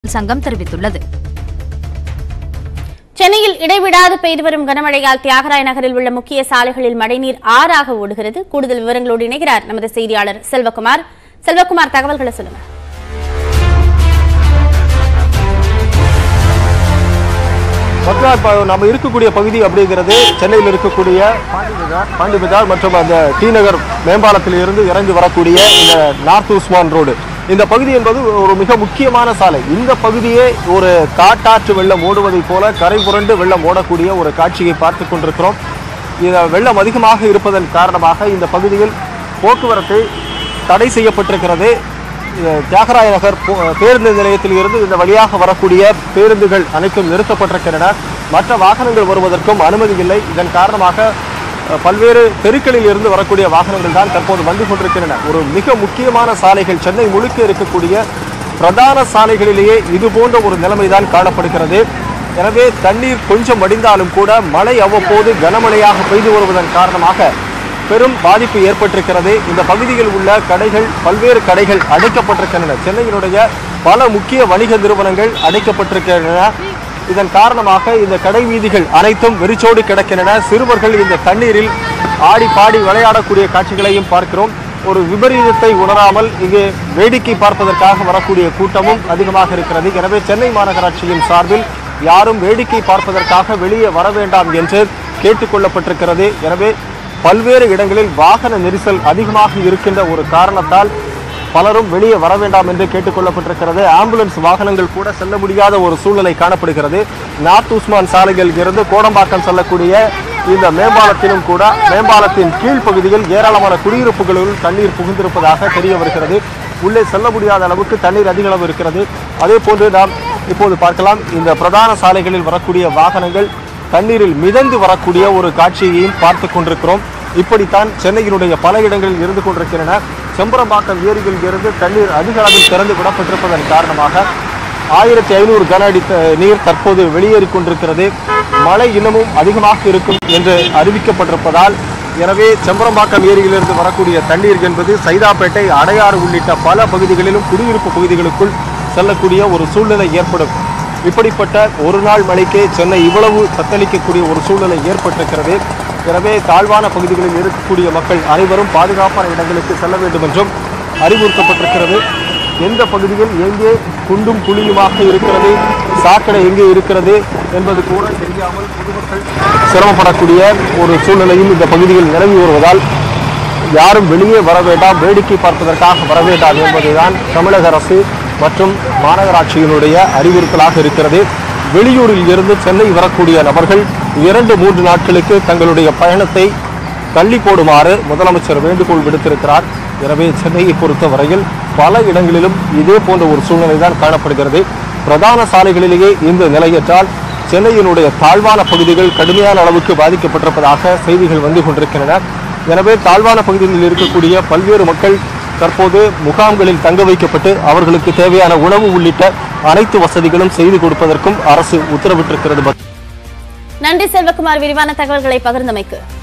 சங்கம் தெரிவித்துள்ளது சென்னையில் இடைவிடாது பெய்து வரும் கனமழையால் தியாகராய நகரில் உள்ள முக்கிய சாலைகளில் மழைநீர் ஆறாக ஓடுகிறது கூடுதல் விவரங்களோடு இணைகிறார் நமது செய்தியாளர் செல்வகுமார் செல்வகுமார் தகவல்களை சொல்லுங்க மக்களா இப்ப நம்ம இருக்கக்கூடிய பகுதி அப்படிங்கிறது சென்னையில் இருக்கக்கூடிய பாண்டிபஜார் பாண்டிபஜார் மற்றும் அந்த டி நகர் மேம்பாலத்தில் இருந்து இறங்கி வரக்கூடிய இந்த நார்த் உஸ்மான் ரோடு இந்த பகுதி என்பது ஒரு மிக முக்கியமான சாலை இந்த பகுதியே ஒரு காட்டாற்று வெள்ளம் ஓடுவதைப் போல கரை புரண்டு வெள்ளம் ஓடக்கூடிய ஒரு காட்சியை பார்த்து கொண்டிருக்கிறோம் இந்த வெள்ளம் அதிகமாக இருப்பதன் காரணமாக இந்த பகுதியில் போக்குவரத்து தடை செய்யப்பட்டிருக்கிறது இது தியாகராய நகர் போ- பேருந்து நிலையத்தில் இருந்து இந்த வழியாக வரக்கூடிய பேருந்துகள் அனைத்தும் நிறுத்தப்பட்டிருக்கின்றன மற்ற வாகனங்கள் வருவதற்கும் அனுமதி இல்லை இதன் காரணமாக அஹ், பல்வேறு தெருக்களில் இருந்து வரக்கூடிய வாகனங்கள் தான் தற்போது வந்து கொண்டிருக்கின்றன ஒரு மிக முக்கியமான சாலைகள் சென்னை முழுக்க இருக்கக்கூடிய பிரதான சாலைகளிலேயே இது போன்ற ஒரு நிலைமைதான் காணப்படுகிறது எனவே தண்ணீர் கொஞ்சம் வடிந்தாலும் கூட மழை அவ்வப்போது கனமழையாக பெய்து வருவதன் காரணமாக பெரும் பாதிப்பு ஏற்பட்டிருக்கிறது இந்த பகுதியில் உள்ள கடைகள் பல்வேறு கடைகள் அடைக்கப்பட்டிருக்கின்றன சென்னையினுடைய பல முக்கிய வணிக நிறுவனங்கள் அடைக்கப்பட்டிருக்கின்றன இதன் காரணமாக இந்த கடை வீதிகள் அனைத்தும் வெறிச்சோடி கிடக்கின்றன சிறுவர்கள் இந்த தண்ணீரில் ஆடி பாடி விளையாடக்கூடிய காட்சிகளையும் பார்க்கிறோம் ஒரு விபரீதத்தை உணராமல் இங்கு வேடிக்கை பார்ப்பதற்காக வரக்கூடிய கூட்டமும் அதிகமாக இருக்கிறது எனவே சென்னை மாநகராட்சியின் சார்பில் யாரும் வேடிக்கை பார்ப்பதற்காக வெளியே வர வேண்டாம் என்று கேட்டுக்கொள்ளப்பட்டிருக்கிறது எனவே பல்வேறு இடங்களில் வாகன நெரிசல் அதிகமாக இருக்கின்ற ஒரு காரணத்தால் பலரும் வெளியே வர வேண்டாம் என்று கேட்டுக்கொள்ளப்பட்டிருக்கிறது ஆம்புலன்ஸ் வாகனங்கள் கூட செல்ல முடியாத ஒரு சூழ்நிலை காணப்படுகிறது நார்த் உஸ்மான் சாலையில் இருந்து கோடம்பாக்கம் செல்லக்கூடிய இந்த மேம்பாலத்திலும் கூட மேம்பாலத்தின் கீழ்ப்பகுதியில் ஏராளமான குடியிருப்புகளில் தண்ணீர் புகுந்திருப்பதாக தெரிய வருகிறது உள்ளே செல்ல முடியாத அளவுக்கு தண்ணீர் அதிக அளவு இருக்கிறது அதே போன்று நாம் இப்போது பார்க்கலாம் இந்த பிரதான சாலைகளில் வரக்கூடிய வாகனங்கள் தண்ணீரில் மிதந்து வரக்கூடிய ஒரு காட்சியையும் பார்த்து கொண்டிருக்கிறோம் இப்படித்தான் சென்னையினுடைய பல இடங்களில் இருந்து கொண்டிருக்கின்றன செம்பரம்பாக்கம் ஏரியில் இருந்து தண்ணீர் அதிக அளவில் திறந்து விடப்பட்டிருப்பதன் காரணமாக ஆயிரத்தி ஐநூறு கன அடி த- நீர் தற்போது வெளியேறிக் கொண்டிருக்கிறது மழை இன்னமும் அதிகமாக இருக்கும் என்று அறிவிக்கப்பட்டிருப்பதால் எனவே செம்பரம்பாக்கம் ஏரியிலிருந்து வரக்கூடிய தண்ணீர் என்பது சைதாப்பேட்டை அடையாறு உள்ளிட்ட பல பகுதிகளிலும் குடியிருப்பு பகுதிகளுக்குள் செல்லக்கூடிய ஒரு சூழ்நிலை ஏற்படும் இப்படிப்பட்ட ஒரு நாள் மழைக்கே சென்னை இவ்வளவு தத்தளிக்கக்கூடிய ஒரு சூழ்நிலை ஏற்பட்டிருக்கிறது எனவே தாழ்வான பகுதிகளில் இருக்கக்கூடிய மக்கள் அனைவரும் பாதுகாப்பான இடங்களுக்கு செல்ல வேண்டும் என்றும் அறிவுறுத்தப்பட்டிருக்கிறது எந்த பகுதியில் எங்கே குண்டும் குழியுமாக இருக்கிறது சாக்கடை எங்கே இருக்கிறது என்பது கூட தெரியாமல் பொதுமக்கள் சிரமப்படக்கூடிய ஒரு சூழ்நிலையும் இந்த பகுதியில் நிலவி வருவதால் யாரும் வெளியே வர வேண்டாம் வேடிக்கை பார்ப்பதற்காக வர வேண்டாம் என்பதுதான் தமிழக அரசு மற்றும் மாநகராட்சியினுடைய அறிவுறுத்தலாக இருக்கிறது வெளியூரில் இருந்து சென்னை வரக்கூடிய நபர்கள் இரண்டு மூன்று நாட்களுக்கு தங்களுடைய பயணத்தை தள்ளி போடுமாறு முதலமைச்சர் வேண்டுகோள் விடுத்திருக்கிறார் எனவே சென்னையை பொறுத்தவரையில் பல இடங்களிலும் இதே போன்ற ஒரு சூழ்நிலை தான் காணப்படுகிறது பிரதான சாலைகளிலேயே இந்த நிலையற்றால் சென்னையினுடைய தாழ்வான பகுதிகள் கடுமையான அளவுக்கு பாதிக்கப்பட்டிருப்பதாக செய்திகள் வந்து கொண்டிருக்கின்றன எனவே தாழ்வான பகுதிகளில் இருக்கக்கூடிய பல்வேறு மக்கள் தற்போது முகாம்களில் தங்க வைக்கப்பட்டு அவர்களுக்கு தேவையான உணவு உள்ளிட்ட அனைத்து வசதிகளும் செய்து கொடுப்பதற்கும் அரசு உத்தரவிட்டிருக்கிறது நன்றி செல்வகுமார் விரிவான தகவல்களை பகிர்ந்தமைக்கு